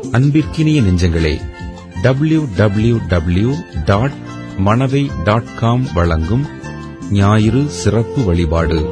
அன்பிற்கினிய நெஞ்சங்களே W W W dot Manavai dot com வழங்கும் ஞாயிறு சிறப்பு வழிபாடு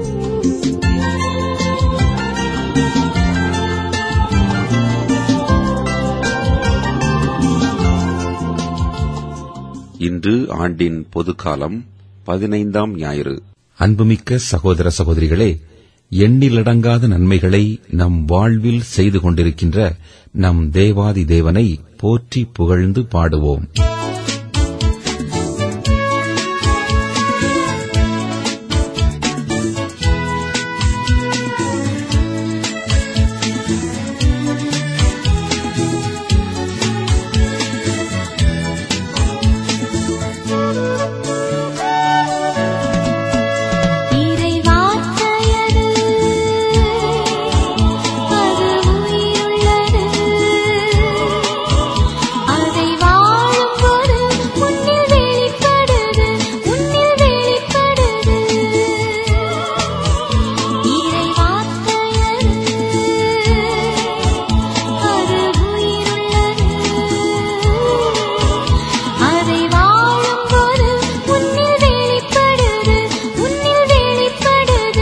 இன்று ஆண்டின் பொதுக்காலம் பதினைந்தாம் ஞாயிறு அன்புமிக்க சகோதர சகோதரிகளே எண்ணிலடங்காத நன்மைகளை நம் வாழ்வில் செய்து கொண்டிருக்கின்ற நம் தேவாதி தேவனை போற்றி புகழ்ந்து பாடுவோம் இறைவார்த்தையது அது உயிருள்ளது அதை வாழும்போது உன்னில் வெளிப்படுது உன்னில் வெளிப்படுது இறைவார்த்தையது அது உயிருள்ளது அதை வாழும்போது உன்னில் வெளிப்படுது உன்னில் வெளிப்படுது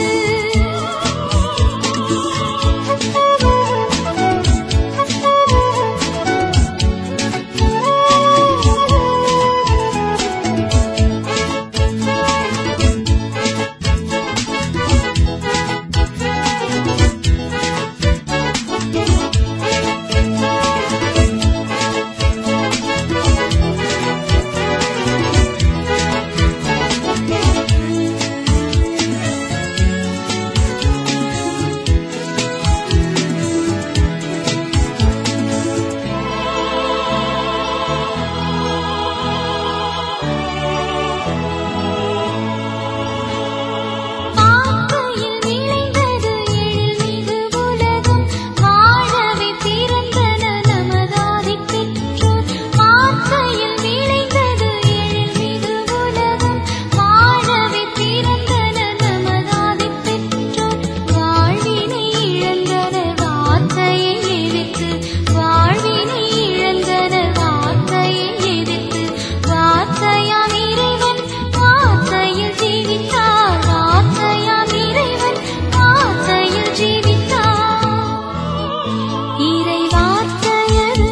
பார்க்கையில் விளைந்தது எழில்மிகு உலகம் வாழவே பிறந்தன நமதாதி பெற்றோர் பார்க்கையில் விளைந்தது எழில்மிகு உலகம் வாழவே பிறந்தன நமதாதி பெற்றோர் வாழ்வினை இழந்தன வார்த்தையை எதிர்த்து வாழ்வினை இழந்தன வார்த்தையை எதிர்த்து வார்த்தையாம் இறைவன் வார்த்தையில் ஜீவித்தார் வார்த்தையாம் இறைவன் வார்த்தையில் ஜீவித்தார் இறை வார்த்தையது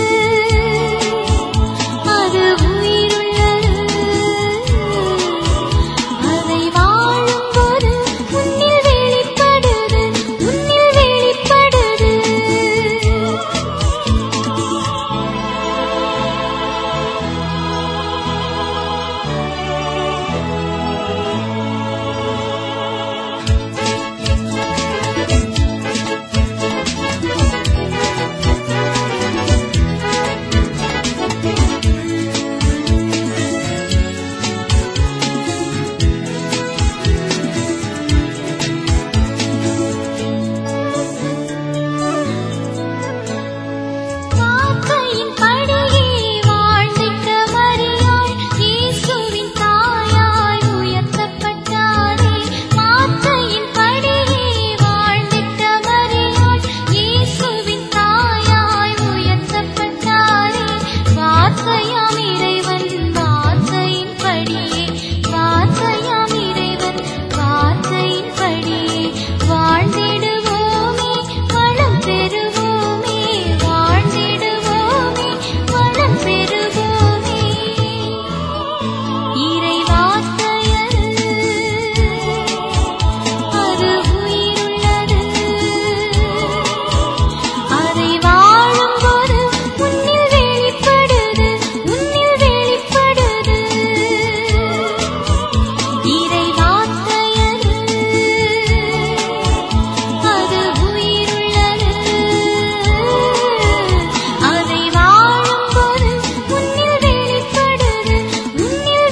அது உயிருள்ளது அதை வாழும்போது உன்னில் வெளிப்படுது உன்னில் வெளிப்படுது வார்த்தையின் படியே வாழ்ந்திட்ட மரியாள் இயேசுவின் தாயாய் உயர்த்தப்பட்டாரே வார்த்தையின் படியே வாழ்ந்திட்ட மரியாள் இயேசுவின் தாயாய் உயர்த்தப்பட்டாரே வார்த்தையாம் இறைவன் வார்த்தையின் படியே வார்த்தையாம் இறைவன் வார்த்தையின் படியே வாழ்ந்திடுவோமே வளம் பெறுவோமே வாழ்ந்திடுவோமே வளம் பெறுவோமே இறை வார்த்தையது அது உயிருள்ளது அதை வாழும்போது உன்னில் வெளிப்படுது உன்னில் வெளிப்படுது இறை வார்த்தையது அது உயிருள்ளது அதை வாழும்போது உன்னில் வெளிப்படுது உன்னில்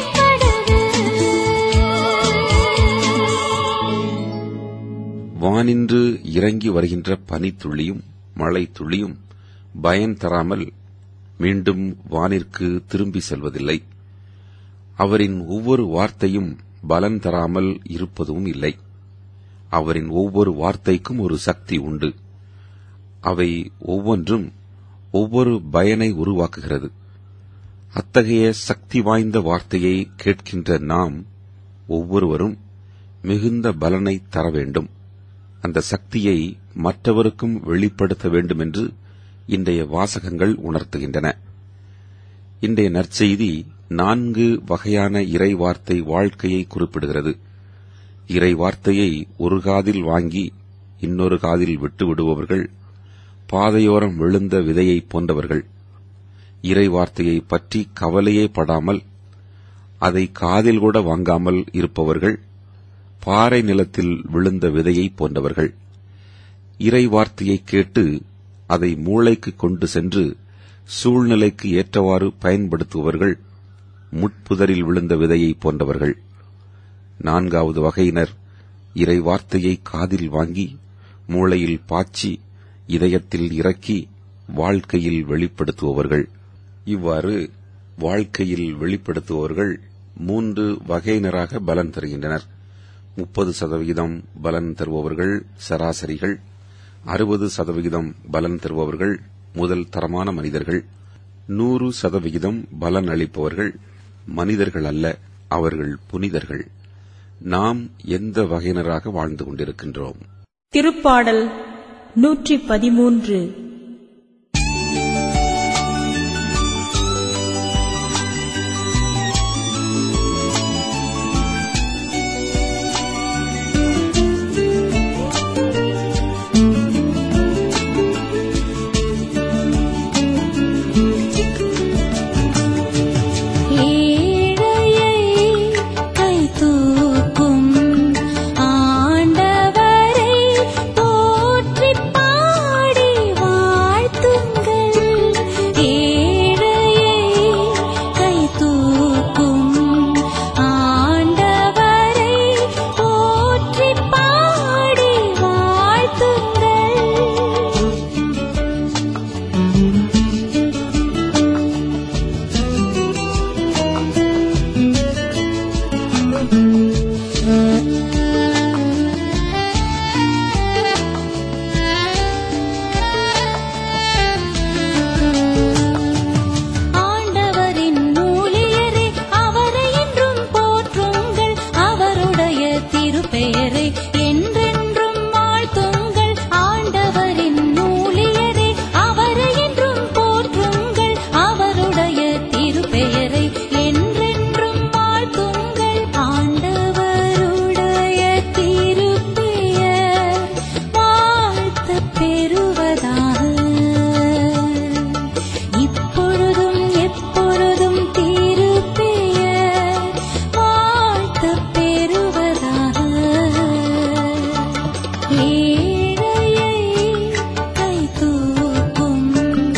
வெளிப்படுது வானின்று இறங்கி வருகின்ற பனித்துளியும் மழை துளியும் பயன் தராமல் மீண்டும் வானிற்கு திரும்பி செல்வதில்லை அவரின் ஒவ்வொரு வார்த்தையும் பலன் தராமல் இருப்பதும் இல்லை அவரின் ஒவ்வொரு வார்த்தைக்கும் ஒரு சக்தி உண்டு அவை ஒவ்வொன்றும் ஒவ்வொரு பயனை உருவாக்குகிறது அத்தகைய சக்தி வாய்ந்த வார்த்தையை கேட்கின்ற நாம் ஒவ்வொருவரும் மிகுந்த பலனை தர வேண்டும் அந்த சக்தியை மற்றவருக்கும் வெளிப்படுத்த வேண்டும் என்று இன்றைய வாசகங்கள் உணர்த்துகின்றன இன்றைய நற்செய்தி நான்கு வகையான இறைவார்த்தை வாழ்க்கையை குறிப்பிடுகிறது இறைவார்த்தையை ஒரு காதில் வாங்கி இன்னொரு காதில் விட்டு விடுபவர்கள் பாதையோரம் விழுந்த விதையை போன்றவர்கள் இறைவார்த்தையை பற்றி கவலையே படாமல் அதை காதில் கூட வாங்காமல் இருப்பவர்கள் பாறை நிலத்தில் விழுந்த விதையை போன்றவர்கள் இறைவார்த்தையை கேட்டு அதை மூளைக்கு கொண்டு சென்று சூழ்நிலைக்கு ஏற்றவாறு பயன்படுத்துபவர்கள் முட்புதரில் விழுந்த விதையை போன்றவர்கள் நான்காவது வகையினர் இறைவார்த்தையை காதில் வாங்கி மூளையில் பாய்ச்சி இதயத்தில் இறக்கி வாழ்க்கையில் வெளிப்படுத்துபவர்கள் இவ்வாறு வாழ்க்கையில் வெளிப்படுத்துபவர்கள் மூன்று வகையினராக பலன் தருகின்றனர் முப்பது சதவிகிதம் பலன் தருபவர்கள் சராசரிகள் அறுபது சதவிகிதம் பலன் தருபவர்கள் முதல் தரமான மனிதர்கள் நூறு சதவிகிதம் பலன் அளிப்பவர்கள் மனிதர்கள் அல்ல அவர்கள் புனிதர்கள் நாம் எந்த வகையினராக வாழ்ந்து கொண்டிருக்கின்றோம் திருப்பாடல் நூற்றி பதிமூன்று ஏழையை கைதூக்கும் ஆண்டவரை போற்றிப் பாடி வாழ்த்துங்கள். ஏழையை கைதூக்கும் ஆண்டவரை போற்றிப் பாடி வாழ்த்துங்கள். ஆண்டவரின் ஊழியரே அவரை என்றும் போற்றுங்கள் அவருடைய திருப்பெயரை என்றென்றும் வாழ்த்துங்கள் ஆண்டவரின் ஊழியரே அவரை என்றும் போற்றுங்கள் அவருடைய திருப்பெயரை என்றென்றும் வாழ்த்துங்கள் ஆண்டவருடைய திருப்பெயர் வாழ்த்தப் பெறுவதாக இப்பொழுதும் எப்பொழுதும் திருப்பெயர் வாழ்த்தப் பெறுவதாக ஏழையை கைதூக்கும்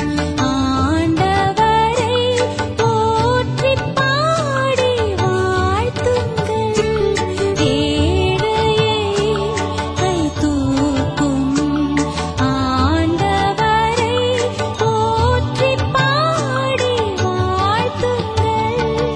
ஆண்டவரை போற்றிப் பாடி வாழ்த்துங்கள் ஏழையை கைதூக்கும் ஆண்டவரை போற்றிப் பாடி வாழ்த்துங்கள்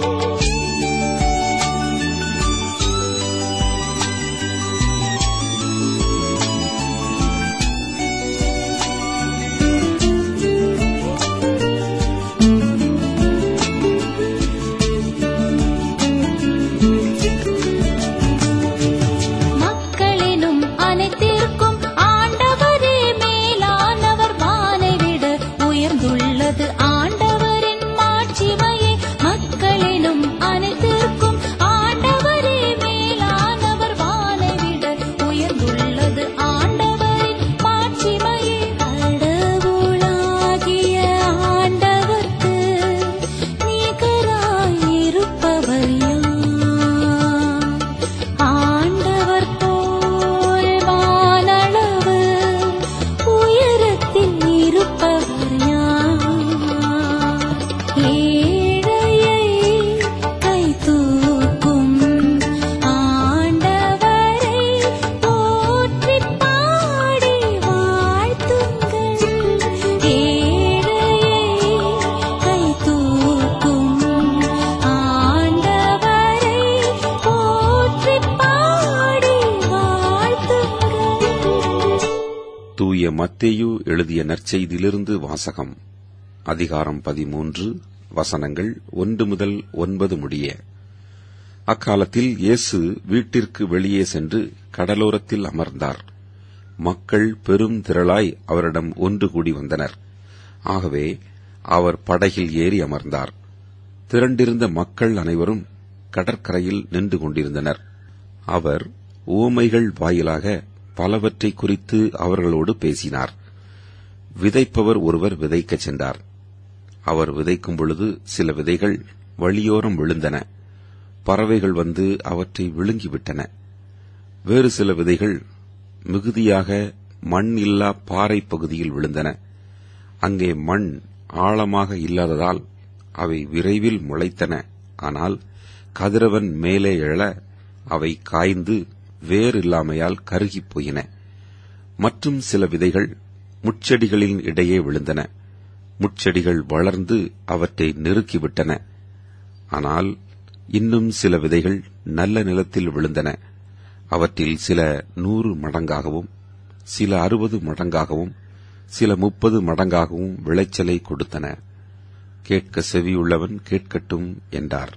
மக்களினும் அனைத்திற்கும் ஆண்டவரே மேலானவர் வானை விட உயர்ந்துள்ளது ஆண்டவரின் மாட்சிமையே மக்களினும் அனைத்திற்கும் ஆண்டவரே மேலானவர் வானை விட உயர்ந்துள்ளது ஆண்டவரின் மாட்சிமையே கடவுளாகிய ஆண்டவர்க்கு நிகராயிருப்பவர் யார் ஆண்டவர் போல் வானளவு உயரத்தில் இருப்பவர் யார் ஏழையை கைதூக்கும் ஆண்டவரை போற்றிப் பாடி வாழ்த்துங்கள் ஏழையை கைதூக்கும் ஆண்டவரை போற்றிப் பாடி வாழ்த்துங்கள் தூய மத்தேயு எழுதிய நற்செய்தியிலிருந்து வாசகம் அதிகாரம் பதிமூன்று வசனங்கள் ஒன்று முதல் ஒன்பது முடிய அக்காலத்தில் இயேசு வீட்டிற்கு வெளியே சென்று கடலோரத்தில் அமர்ந்தார் மக்கள் பெரும் திரளாய் அவரிடம் ஒன்று கூடி வந்தனர் ஆகவே அவர் படகில் ஏறி அமர்ந்தார் திரண்டிருந்த மக்கள் அனைவரும் கடற்கரையில் நின்று கொண்டிருந்தனர் அவர் ஊமைகள் வாயிலாக பலவற்றை குறித்து அவர்களோடு பேசினார் விதைப்பவர் ஒருவர் விதைக்கச் சென்றார் அவர் விதைக்கும் பொழுது சில விதைகள் வழியோரம் விழுந்தன பறவைகள் வந்து அவற்றை விழுங்கிவிட்டன வேறு சில விதைகள் மிகுதியாக மண் இல்லா பாறை பகுதியில் விழுந்தன அங்கே மண் ஆழமாக இல்லாததால் அவை விரைவில் முளைத்தன ஆனால் கதிரவன் மேலே எழ அவை காய்ந்து வேர் இல்லாமையால் கருகிப் போயின மற்றும் சில விதைகள் முட்செடிகளின் இடையே விழுந்தன முட்செடிகள் வளர்ந்து அவற்றை நெருக்கிவிட்டன ஆனால் இன்னும் சில விதைகள் நல்ல நிலத்தில் விழுந்தன அவற்றில் சில நூறு மடங்காகவும் சில அறுபது மடங்காகவும் சில முப்பது மடங்காகவும் விளைச்சலை கொடுத்தன கேட்க செவியுள்ளவன் கேட்கட்டும் என்றார்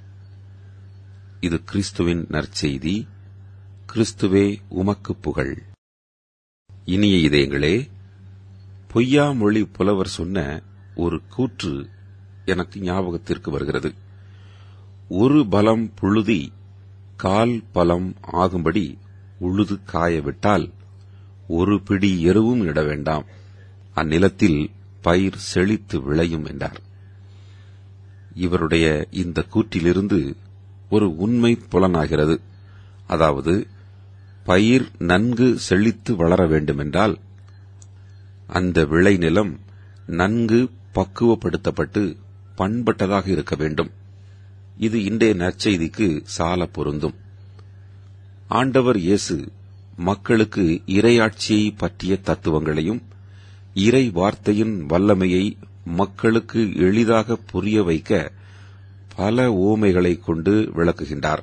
இது கிறிஸ்துவின் நற்செய்தி கிறிஸ்துவே உமக்கு புகழ் இனிய இதயங்களே பொய்யா மொழி புலவர் சொன்ன ஒரு கூற்று எனக்கு ஞாபகத்திற்கு வருகிறது ஒரு பலம் புழுதி கால் பலம் ஆகும்படி உழுது காய விட்டால் ஒரு பிடி எருவும் இட வேண்டாம் அந்நிலத்தில் பயிர் செழித்து விளையும் என்றார் இவருடைய இந்த கூற்றிலிருந்து ஒரு உண்மை புலனாகிறது அதாவது பயிர் நன்கு செழித்து வளர வேண்டுமென்றால் அந்த விளைநிலம் நன்கு பக்குவப்படுத்தப்பட்டு பண்பட்டதாக இருக்க வேண்டும் இது இன்றைய நற்செய்திக்கு சால பொருந்தும் ஆண்டவர் இயேசு மக்களுக்கு இறையாட்சியை பற்றிய தத்துவங்களையும் இறை வார்த்தையின் வல்லமையை மக்களுக்கு எளிதாக புரிய வைக்க பல ஊமைகளைக் கொண்டு விளக்குகின்றார்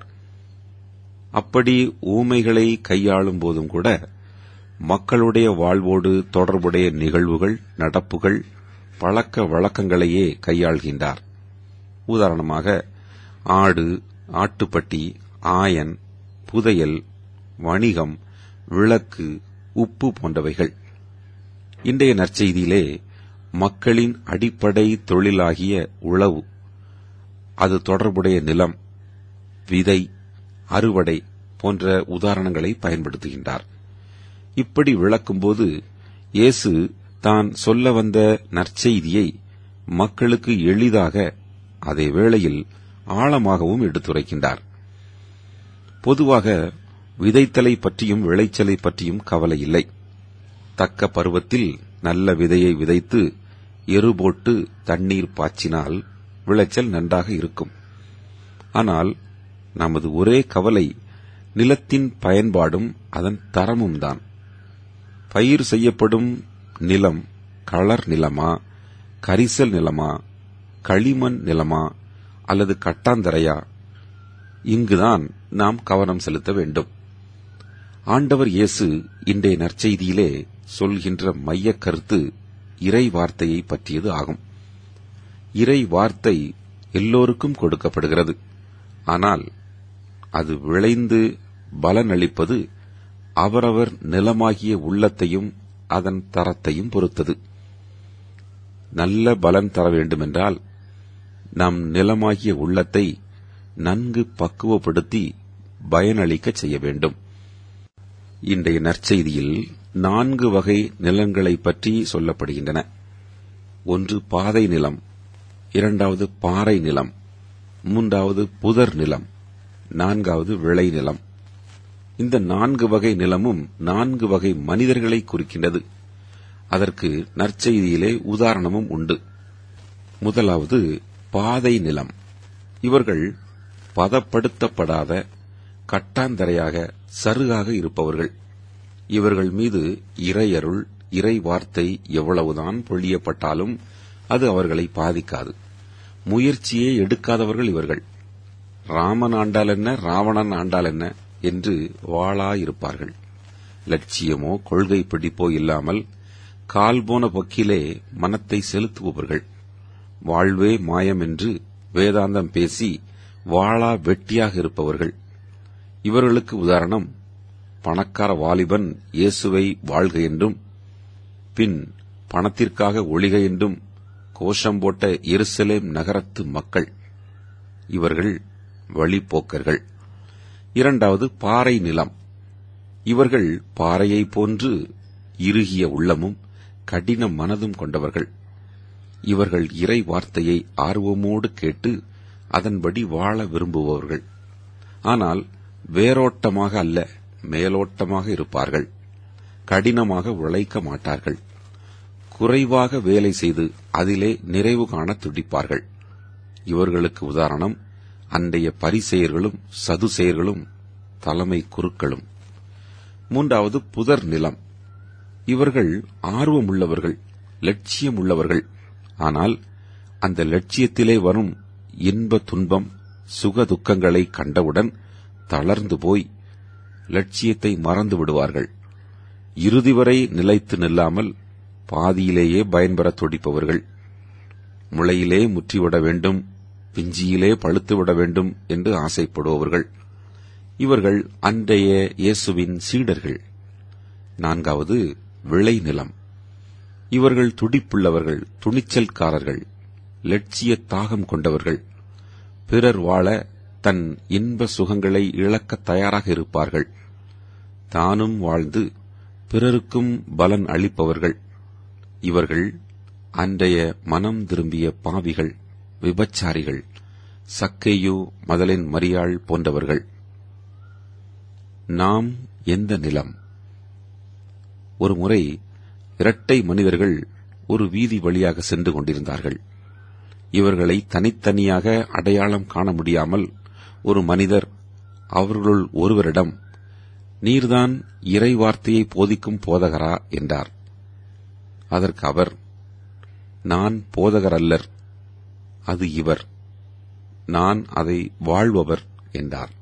அப்படி ஊமைகளை கையாளும் போதும் கூட மக்களுடைய வாழ்வோடு தொடர்புடைய நிகழ்வுகள் நடப்புகள் பழக்க வழக்கங்களையே கையாள்கின்றார் உதாரணமாக ஆடு ஆட்டுப்பட்டி ஆயன் புதையல் வணிகம் விளக்கு உப்பு போன்றவைகள் இன்றைய நற்செய்தியிலே மக்களின் அடிப்படை தொழிலாகிய உழவு அது தொடர்புடைய நிலம் விதை அறுவடை போன்ற உதாரணங்களை பயன்படுத்துகின்றார் இப்படி விளக்கும்போது இயேசு தான் சொல்ல வந்த நற்செய்தியை மக்களுக்கு எளிதாக அதே வேளையில் ஆழமாகவும் எடுத்துரைக்கின்றார் பொதுவாக விதைத்தலை பற்றியும் விளைச்சலை பற்றியும் கவலை இல்லை தக்க பருவத்தில் நல்ல விதையை விதைத்து எரு போட்டு தண்ணீர் பாய்ச்சினால் விளைச்சல் நன்றாக இருக்கும் ஆனால் நமது ஒரே கவலை நிலத்தின் பயன்பாடும் அதன் தரமும் தான் பயிர் செய்யப்படும் நிலம் களர் நிலமா கரிசல் நிலமா களிமண் நிலமா அல்லது கட்டாந்தரையா இங்குதான் நாம் கவனம் செலுத்த வேண்டும் ஆண்டவர் இயேசு இன்றைய நற்செய்தியிலே சொல்கின்ற மையக் கருத்து இறை வார்த்தையை பற்றியது ஆகும் இறை வார்த்தை எல்லோருக்கும் கொடுக்கப்படுகிறது ஆனால் அது விளைந்து பலனளிப்பது அவரவர் நிலமாகிய உள்ளத்தையும் அதன் தரத்தையும் பொறுத்தது நல்ல பலன் தர வேண்டுமென்றால் நம் நிலமாகிய உள்ளத்தை நன்கு பக்குவப்படுத்தி பயனளிக்கச் செய்ய வேண்டும் இன்றைய நற்செய்தியில் நான்கு வகை நிலங்களைப் பற்றி சொல்லப்படுகின்றன ஒன்று பாதை நிலம் இரண்டாவது பாறை நிலம் மூன்றாவது புதர் நிலம் நான்காவது விளை நிலம் இந்த நான்கு வகை நிலமும் நான்கு வகை மனிதர்களை குறிக்கின்றது அதற்கு நற்செய்தியிலே உதாரணமும் உண்டு முதலாவது பாதை நிலம் இவர்கள் பதப்படுத்தப்படாத கட்டாந்தரையாக சருகாக இருப்பவர்கள் இவர்கள் மீது இறையருள் இறை வார்த்தை எவ்வளவுதான் பொழியப்பட்டாலும் அது அவர்களை பாதிக்காது முயற்சியே எடுக்காதவர்கள் இவர்கள் ராமன் ஆண்டால் என்ன ராவணன் ஆண்டால் என்ன என்று வாளாயிருப்பார்கள் லட்சியமோ கொள்கை பிடிப்போ இல்லாமல் கால் போன பக்கிலே மனத்தை செலுத்துபவர்கள் வாழ்வே மாயம் என்று வேதாந்தம் பேசி வாளா வெட்டியாக இருப்பவர்கள் இவர்களுக்கு உதாரணம் பணக்கார வாலிபன் இயேசுவை வாழ்க என்றும் பின் பணத்திற்காக ஒளிக என்றும் கோஷம் போட்ட எருசலேம் நகரத்து மக்கள் இவர்கள் வழிப்போக்கர்கள் இரண்டாவது பாறை நிலம் இவர்கள் பாறையைப் போன்று இறுகிய உள்ளமும் கடின மனதும் கொண்டவர்கள் இவர்கள் இறை வார்த்தையை ஆர்வமோடு கேட்டு அதன்படி வாழ விரும்புபவர்கள் ஆனால் வேரோட்டமாக அல்ல மேலோட்டமாக இருப்பார்கள் கடினமாக உழைக்க மாட்டார்கள் குறைவாக வேலை செய்து அதிலே நிறைவு காண துடிப்பார்கள் இவர்களுக்கு உதாரணம் அன்றைய பரிசெயர்களும் சதுசெயர்களும் தலைமை குருக்களும் மூன்றாவது புதர் நிலம் இவர்கள் ஆர்வமுள்ளவர்கள் லட்சியமுள்ளவர்கள் ஆனால் அந்த லட்சியத்திலே வரும் இன்ப துன்பம் சுக துக்கங்களை கண்டவுடன் தளர்ந்து போய் லட்சியத்தை மறந்து விடுவார்கள் இறுதி வரை நிலைத்து நில்லாமல் பாதியிலேயே பயன்பெற துடிப்பவர்கள் முளையிலே முற்றிவிட வேண்டும் பிஞ்சியிலே பழுத்துவிட வேண்டும் என்று ஆசைப்படுபவர்கள் இவர்கள் அன்றைய இயேசுவின் சீடர்கள் நான்காவது விளை நிலம் இவர்கள் துடிப்புள்ளவர்கள் துணிச்சல்காரர்கள் லட்சிய தாகம் கொண்டவர்கள் பிறர் வாழ தன் இன்ப சுகங்களை இழக்க தயாராக இருப்பார்கள் தானும் வாழ்ந்து பிறருக்கும் பலன் அளிப்பவர்கள் இவர்கள் அன்றைய மனம் திரும்பிய பாவிகள் விபச்சாரிகள் சக்கேயு மதலின் மரியாள் போன்றவர்கள் நாம் எந்த நிலம் ஒரு முறை இரட்டை மனிதர்கள் ஒரு வீதி வழியாக சென்று கொண்டிருந்தார்கள் இவர்களை தனித்தனியாக அடையாளம் காண முடியாமல் ஒரு மனிதர் அவர்களுள் ஒருவரிடம் நீர்தான் இறை வார்த்தையை போதிக்கும் போதகரா என்றார் அதற்கு அவர் நான் போதகர் அல்லர் அது இவர் நான் அதை வாழ்பவர் என்றார்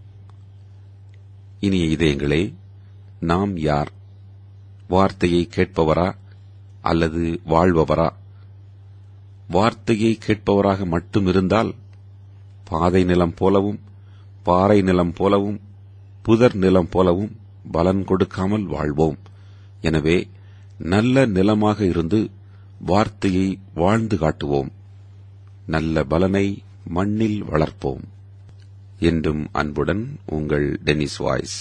இனிய இதயங்களே நாம் யார் வார்த்தையை கேட்பவரா அல்லது வாழ்பவரா வார்த்தையை கேட்பவராக மட்டும் இருந்தால் பாதை நிலம் போலவும் பாறை நிலம் போலவும் புதர் நிலம் போலவும் பலன் கொடுக்காமல் வாழ்வோம் எனவே நல்ல நிலமாக இருந்து வார்த்தையை வாழ்ந்து காட்டுவோம் நல்ல பலனை மண்ணில் வளர்ப்போம் என்றும் அன்புடன் உங்கள் டென்னிஸ் வாய்ஸ்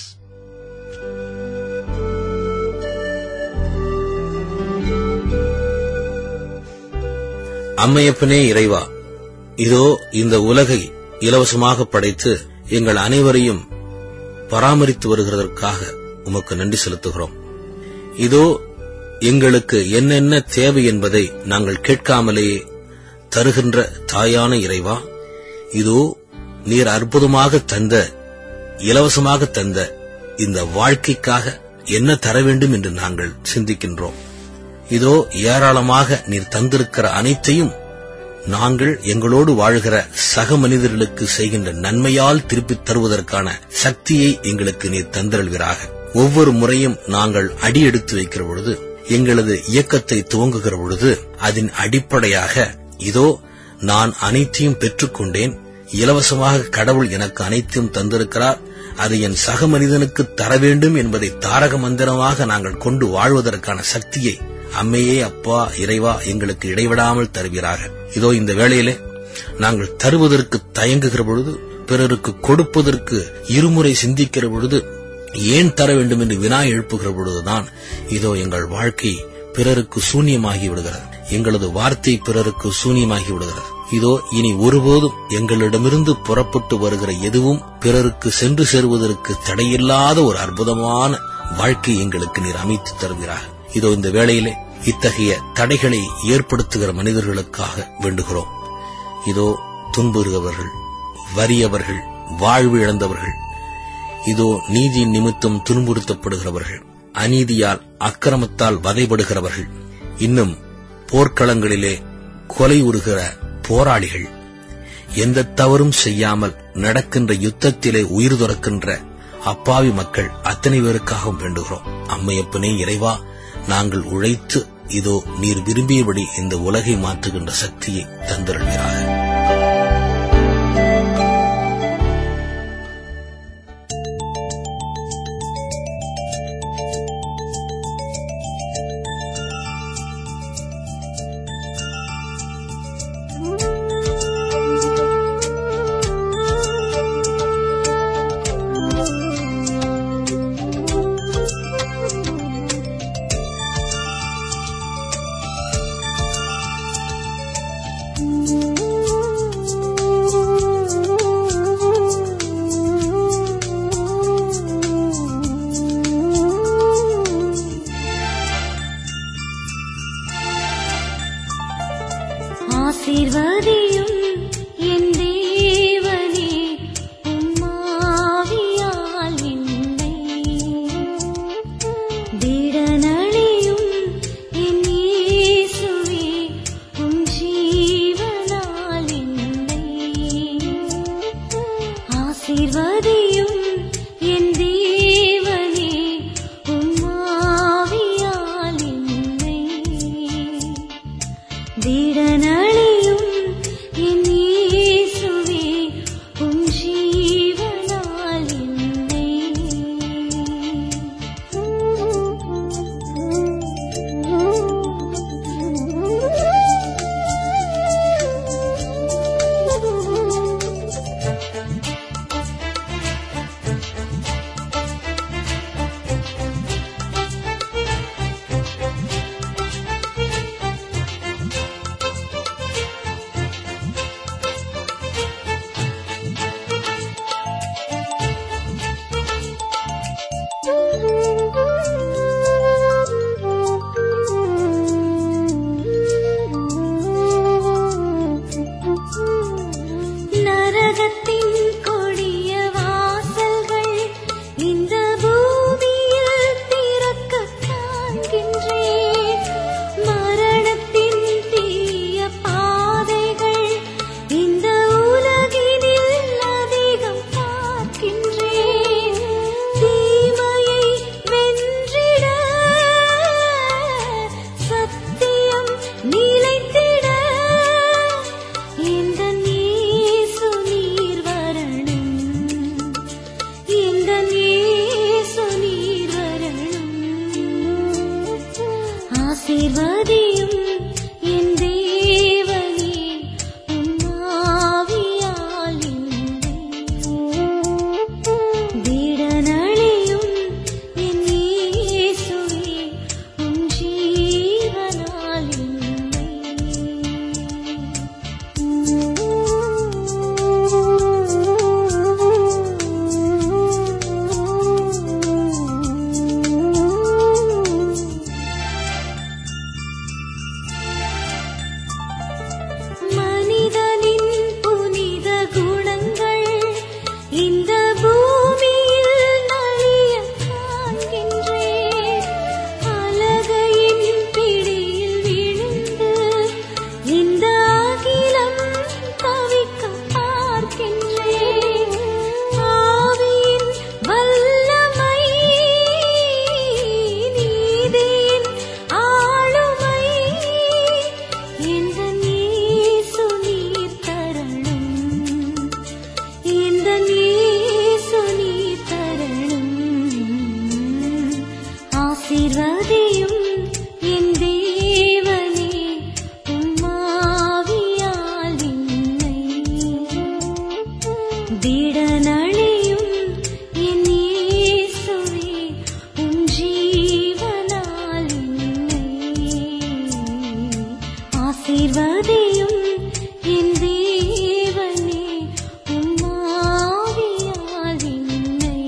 அம்மையப்பனே இறைவா இதோ இந்த உலகை இலவசமாக படைத்து எங்கள் அனைவரையும் பராமரித்து வருகிறதற்காக உமக்கு நன்றி செலுத்துகிறோம் இதோ எங்களுக்கு என்னென்ன தேவை என்பதை நாங்கள் கேட்காமலேயே தருகின்ற தாயான இறைவா இதோ நீர் அற்புதமாக தந்த இலவசமாக தந்த இந்த வாழ்க்கைக்காக என்ன தர வேண்டும் என்று நாங்கள் சிந்திக்கின்றோம் இதோ ஏராளமாக நீர் தந்திருக்கிற அனைத்தையும் நாங்கள் எங்களோடு வாழ்கிற சக மனிதர்களுக்கு செய்கின்ற நன்மையால் திருப்பித் தருவதற்கான சக்தியை எங்களுக்கு நீர் தந்திரல்வீராக ஒவ்வொரு முறையும் நாங்கள் அடி எடுத்து வைக்கிற பொழுது எங்களது இயக்கத்தை துவங்குகிற பொழுது அதன் அடிப்படையாக இதோ நான் அனைத்தையும் பெற்றுக்கொண்டேன் இலவசமாக கடவுள் எனக்கு அனைத்தையும் தந்திருக்கிறார் அது என் சக மனிதனுக்கு தர வேண்டும் என்பதை தாரக மந்திரமாக நாங்கள் கொண்டு வாழ்வதற்கான சக்தியை அம்மையே அப்பா இறைவா எங்களுக்கு இடைவிடாமல் தருவீராக இதோ இந்த வேளையிலே நாங்கள் தருவதற்கு தயங்குகிற பொழுது பிறருக்கு கொடுப்பதற்கு இருமுறை சிந்திக்கிற பொழுது ஏன் தர வேண்டும் என்று வினா எழுப்புகிற பொழுதுதான் இதோ எங்கள் வாழ்க்கை பிறருக்கு சூன்யமாகி விடுகிறது எங்களது வார்த்தை பிறருக்கு சூன்யமாகி விடுகிறது இதோ இனி ஒருபோதும் எங்களிடமிருந்து புறப்பட்டு வருகிற எதுவும் பிறருக்கு சென்று சேருவதற்கு தடையில்லாத ஒரு அற்புதமான வாழ்க்கை எங்களுக்கு நீர் அமைத்து தருகிறார் இதோ இந்த வேளையிலே இத்தகைய தடைகளை ஏற்படுத்துகிற மனிதர்களுக்காக வேண்டுகிறோம் இதோ துன்புறுகிறவர்கள் வறியவர்கள் வாழ்வு இழந்தவர்கள் இதோ நீதி நிமித்தம் துன்புறுத்தப்படுகிறவர்கள் அநீதியால் அக்கிரமத்தால் வதைபடுகிறவர்கள் இன்னும் போர்க்களங்களிலே கொலை உறுகிற போராளிகள் எந்த தவறும் செய்யாமல் நடக்கின்ற யுத்தத்திலே உயிர் துறக்கின்ற அப்பாவி மக்கள் அத்தனை பேருக்காகவும் வேண்டுகிறோம் அம்மையப்பனே இறைவா நாங்கள் உழைத்து இதோ நீர் விரும்பியபடி இந்த உலகை மாற்றுகின்ற சக்தியை தந்திருக்கிறார் ஆசீர்வதியும் என் தேவனே உம்மாவியால் என்னை திடனழியும் என் இயேசுவே உம் ஜீவனால் என்னை ஆசீர்வதியும் என் தேவனே உம்மாவியால் என்னை திடனழியும் என் இயேசுவே உம் ஜீவனால் என்னை நரகத்தின் கொடிய வாசல்கள் இந்த பூமியில் திறக்கக் காண்கின்றேன் மரணத்தின் தீய பாதைகள் இந்த உலகினில் அதிகம் பார்க்கின்றேன் தீமையை வென்றிட சத்தியம் நிலைத்திட இந்த நேசு நீர் வரணும் இந்த நேசு நீர் வரணும் ஆசீர்வதியும் என் தேவனே உம்மாவியால் திடனழியும் என் இயேசுவே உம் ஜீவனால் மனிதனின் புனித குணங்கள் இந்த பூமியில் நலியக் காண்கின்றேன் அலகையின் பிடியில் விழுந்து இந்த அகிலம் தவிக்கப் பார்க்கின்றேன் ஆவியின் வல்லமை நீதியின் ஆளுமை இந்த நேசு நீர் தரணும் இந்த நேசு நீர் தரணும் ஆசீர்வதியும் என் தேவனே உம்மாவியால் என்னை திடனழியும் என் இயேசுவே உம் ஜீவனால் என்னை ஆசீர்வதியும் என் தேவனே உம்மாவியால் என்னை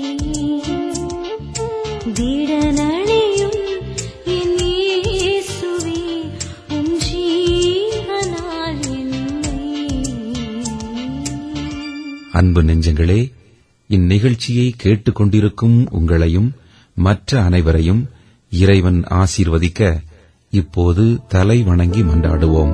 திடனழியும் என் இயேசுவே உம் ஜீவனால் என்னை அன்பு நெஞ்சங்களே இந்நிகழ்ச்சியை கேட்டுக்கொண்டிருக்கும் உங்களையும் மற்ற அனைவரையும் இறைவன் ஆசீர்வதிக்க இப்போது தலை வணங்கி மன்றாடுவோம்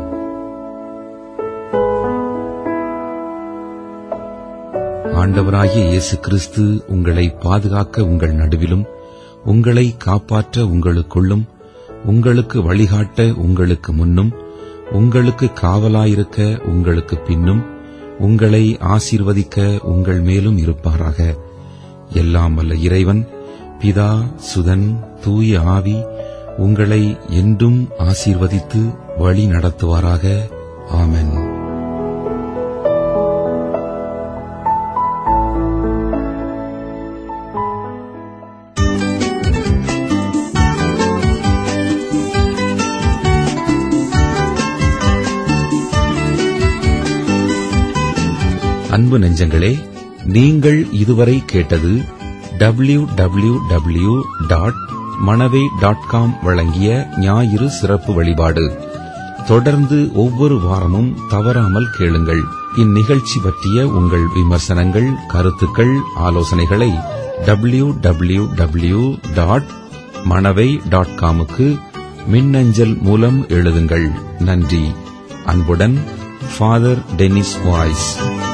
ஆண்டவராகிய இயேசு கிறிஸ்து உங்களை பாதுகாக்க உங்கள் நடுவிலும் உங்களை காப்பாற்ற உங்களுக்குள்ளும் உங்களுக்கு வழிகாட்ட உங்களுக்கு முன்னும் உங்களுக்கு காவலாயிருக்க உங்களுக்கு பின்னும் உங்களை ஆசீர்வதிக்க உங்கள் மேலும் இருப்பாராக எல்லாம் வல்ல இறைவன் பிதா சுதன் தூய ஆவி உங்களை என்றும் ஆசீர்வதித்து வழி நடத்துவாராக ஆமென் அன்பு நெஞ்சங்களே நீங்கள் இதுவரை கேட்டது W W W dot Manavai dot com வழங்கிய ஞாயிறு சிறப்பு வழிபாடு தொடர்ந்து ஒவ்வொரு வாரமும் தவறாமல் கேளுங்கள் இந்நிகழ்ச்சி பற்றிய உங்கள் விமர்சனங்கள் கருத்துக்கள் ஆலோசனைகளை W W W dot Manavai dot காமுக்கு மின்னஞ்சல் மூலம் எழுதுங்கள் நன்றி அன்புடன் ஃபாதர் டெனிஸ் வாய்ஸ்